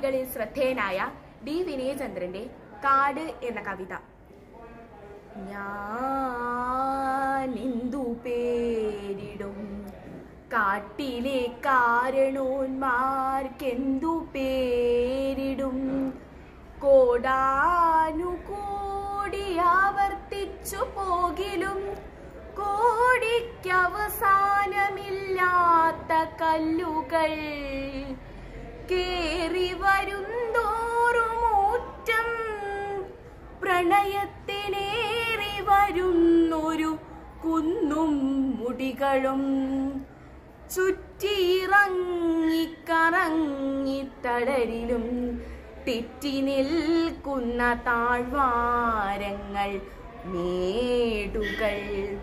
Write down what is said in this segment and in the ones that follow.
കവികളിൽ ശ്രദ്ധേയനായ ഡി വിനയചന്ദ്രന്റെ കാട് എന്ന കവിത ഞാനെന്തു പേരിടും കാട്ടിലെ കാരണോന്മാർക്കെന്തു പേരിടും കോടാനുകോടി ആവർത്തിച്ചു പോകിലും കോടിക്കവസാനമില്ലാത്ത കല്ലുകൾ കേറി വരുന്തോറും ഊറ്റം പ്രണയത്തിനേറി വരുന്നൊരു കുന്നും മുടികളും ചുറ്റിയിറങ്ങിക്കറങ്ങിത്തളരിലും തെറ്റി നിൽക്കുന്ന താഴ്വാരങ്ങൾ മേടുകൾ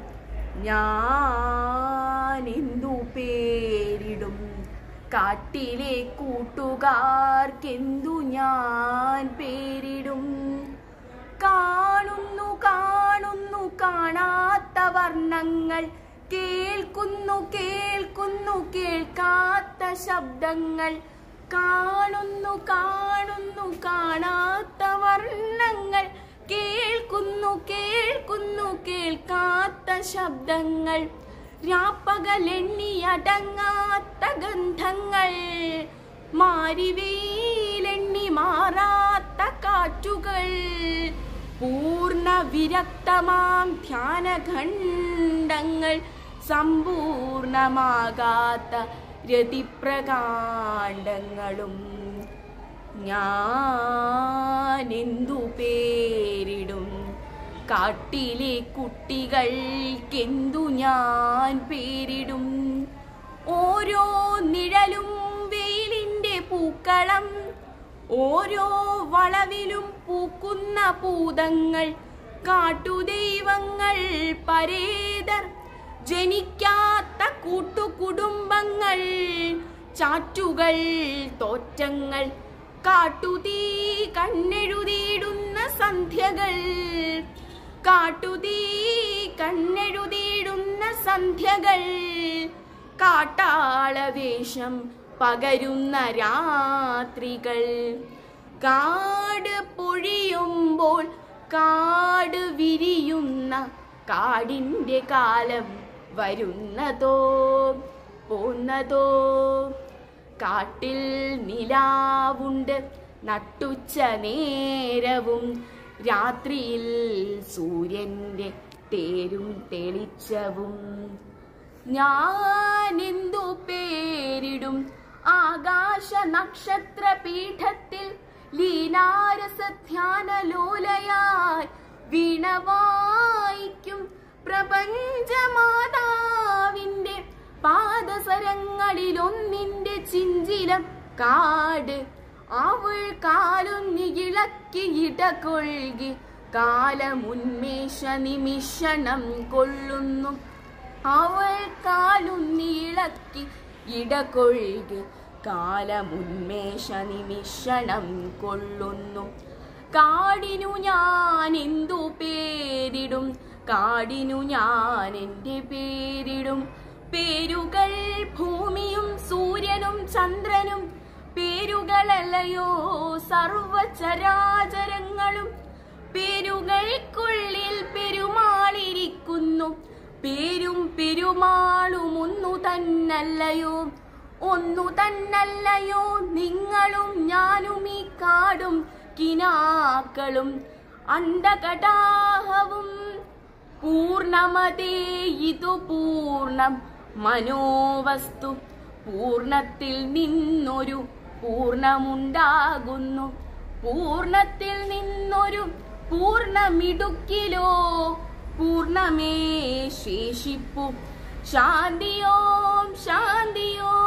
ഞാനെന്തു പേരിടും കാട്ടിലെ കൂട്ടുകാർക്കെന്തു ഞാൻ പേരിടും കാണുന്നു കാണുന്നു കാണാത്ത വർണ്ണങ്ങൾ കേൾക്കുന്നു കേൾക്കുന്നു കേൾക്കാത്ത ശബ്ദങ്ങൾ കാണുന്നു കാണുന്നു കാണാത്ത വർണ്ണങ്ങൾ കേൾക്കുന്നു കേൾക്കുന്നു കേൾക്കാത്ത ശബ്ദങ്ങൾ രാപ്പകലെണ്ണി അടങ്ങാത്ത ഗന്ധങ്ങൾ മാരിവെയിലെണ്ണി മാറാത്ത കാറ്റുകൾ പൂർണ്ണ വിരക്തമാം ധ്യാനഖണ്ഡങ്ങൾ സമ്പൂർണമാകാത്ത രതിപ്രകാണ്ഡങ്ങളും ഞാനെന്തു പേരിടും കാട്ടിലെ കുട്ടികൾക്കെന്തു ഞാൻ പേരിടും ഓരോ നിഴലും വെയിലിന്റെ പൂക്കളം ഓരോ വളവിലും പൂക്കുന്ന പൂതങ്ങൾ കാട്ടുദൈവങ്ങൾ പരേതർ ജനിക്കാത്ത കൂട്ടുകുടുംബങ്ങൾ ചാറ്റുകൾ തോറ്റങ്ങൾ കാട്ടുതീ കണ്ണെഴുതിയിടുന്ന സന്ധ്യകൾ കാട്ടുതീ കണ്ണെഴുതിയിടുന്ന സന്ധ്യകൾ കാട്ടാളവേഷം പകരുന്ന രാത്രികൾ കാട് പൊഴിയുമ്പോൾ കാട് വിരിയുന്ന കാടിന്റെ കാലം വരുന്നതോ പോന്നതോ കാട്ടിൽ നിലാവുണ്ട് നട്ടുച്ച നേരവും രാത്രിയിൽ സൂര്യന്റെ തേരും തെളിച്ചവും ഞാനെന്തു പേരിടും ആകാശ നക്ഷത്ര പീഠത്തിൽ ലീലാരസധ്യാനലോലയായി വീണവായിക്കും പ്രപഞ്ചമാതാവിന്റെ പാദസരങ്ങളിലൊന്നിന്റെ ചിഞ്ചിലം കാട് അവൾ കാലൊന്നി ഇളക്കി ഇടകൊഴുകി കാലമുന്മേഷ നിമിഷണം കൊള്ളുന്നു അവൾ കാലുന്നി ഇളക്കി ഇടകൊഴുകി കാലമുന്മേഷ നിമിഷണം കൊള്ളുന്നു കാടിനു ഞാൻ എന്തു പേരിടും കാടിനു ഞാൻ എൻ്റെ പേരിടും പേരുകൾ ഭൂമിയും സൂര്യനും ചന്ദ്രനും പേരുകളല്ലയോ സർവചരാചരങ്ങളും പേരുകൾക്കുള്ളിൽ പെരുമാളിരിക്കുന്നു പേരും പെരുമാളും ഒന്നു തന്നല്ലയോ ഒന്നു തന്നല്ലയോ നിങ്ങളും ഞാനും ഈ കാടും കിനാക്കളും അണ്ടകടാഹവും പൂർണമതേ ഇതു പൂർണം മനോവസ്തു പൂർണത്തിൽ നിന്നൊരു പൂർണമുണ്ടാകുന്നു പൂർണത്തിൽ നിന്നൊരു പൂർണമിടുക്കിലോ പൂർണമേ ശേഷിപ്പു ശാന്തിയോം ശാന്തിയോ